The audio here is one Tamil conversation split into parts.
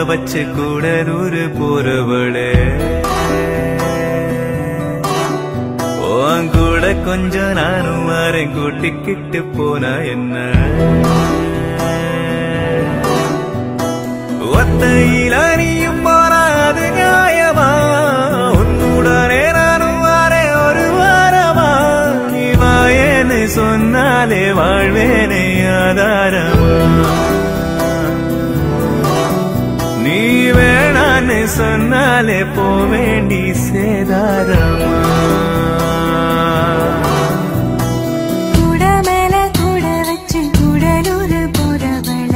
வச்சு கூடலூர் போறவளே உன் கூட கொஞ்சம் நானும் வரேன் கூட்டிக்கிட்டு போனா என்ன ஒத்தையில நீயும் போனா அது நியாயமா உன்னுடனே நானும் வரேன் ஒரு வாரமா நீ வாயேன்னு சொன்னாலே வாழ்வேனே ஆதாரமா நீ வேணான்னு சொன்னாலே போவேண்டி சேதாரமா கூட மேல கூட வச்சு கூடலூர் போறவள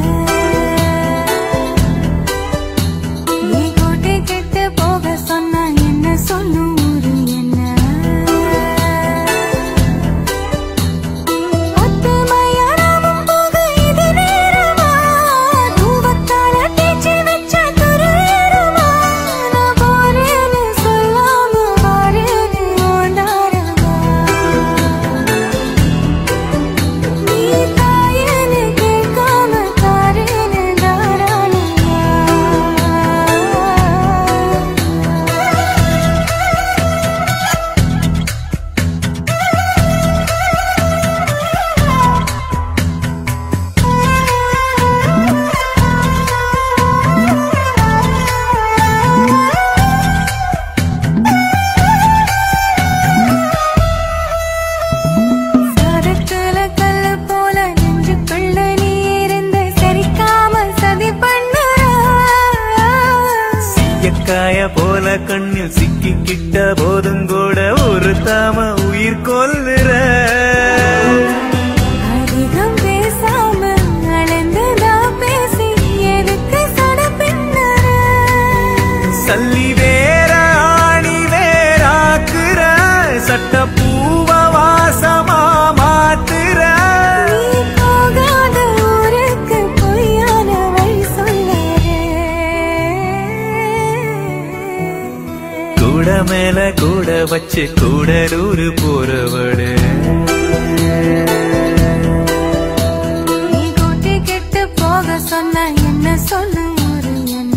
நீ கோட்டை கெட்டு போக சொன்னா என்ன சொல்லும் ஊரு என்ன ஒத்துமையானாவும் போக இது நேரமா தூவத்தால தேய்ச்சி வச்ச துருவேறுமா நான் போறேன்னு சொல்லாம வாரேன்னு ஓண்டாரமா நீ தாயேன்னு கேட்காம தாரேன்னு தாராளமா சாரத்துல கல்லு போல நெஞ்சுக்குள்ள நீ இருந்து சரிக்காம சதி பண்ணுற எக்காய போல கண்ணில் சிக்கிக்கிட்ட போதும் கூட ஒரு தாம உயிர் கொல்லுற அதிகம் பேசாம அளந்துதான் பேசி எதுக்கு சட பின்னற சல்லி வேற ஆணி வேறாக்குற சட்ட பூவ வாசமா மாத்துற நீ போகாத ஊருக்கு பொய்யான வழி சொல்லறே கூட மேல கூட வச்சு கூடலூர் போறவளே நீ கூட்டி கெட்டு போக சொன்ன என்ன சொல்லு ஒரு என்ன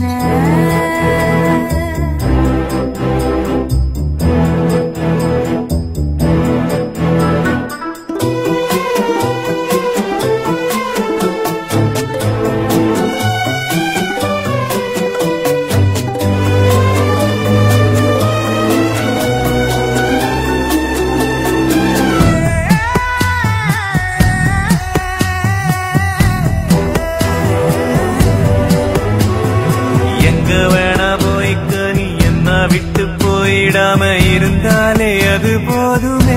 எங்க வேணா போய்க்க நீ என்ன விட்டு போயிடாம இருந்தாலே அது போதுமே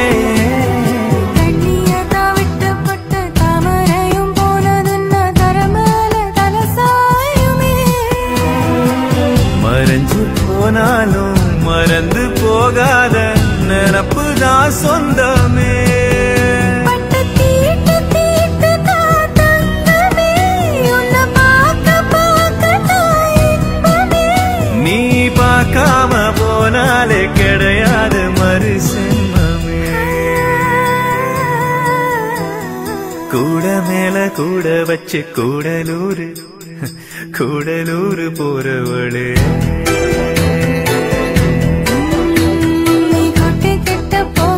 கண்ணியதா விட்டு பட்டு தாமரையும் போனதுன்னா தரமேல தலசாயுமே மறைஞ்சு போனாலும் மறந்து போகாத நினப்பு தான் சொந்தமே பட்டு தீட்டு தீட்டு காத்தங்கமே உன்னை பார்க்க பார்க்க நான் இன்பமே நீ பார்க்காம போனாலே கிடையாது மறு சென்மமே கூட மேல கூட வச்சு கூடலூரு கூடலூரு போறவளே நீ கொட்டி கெட்ட போக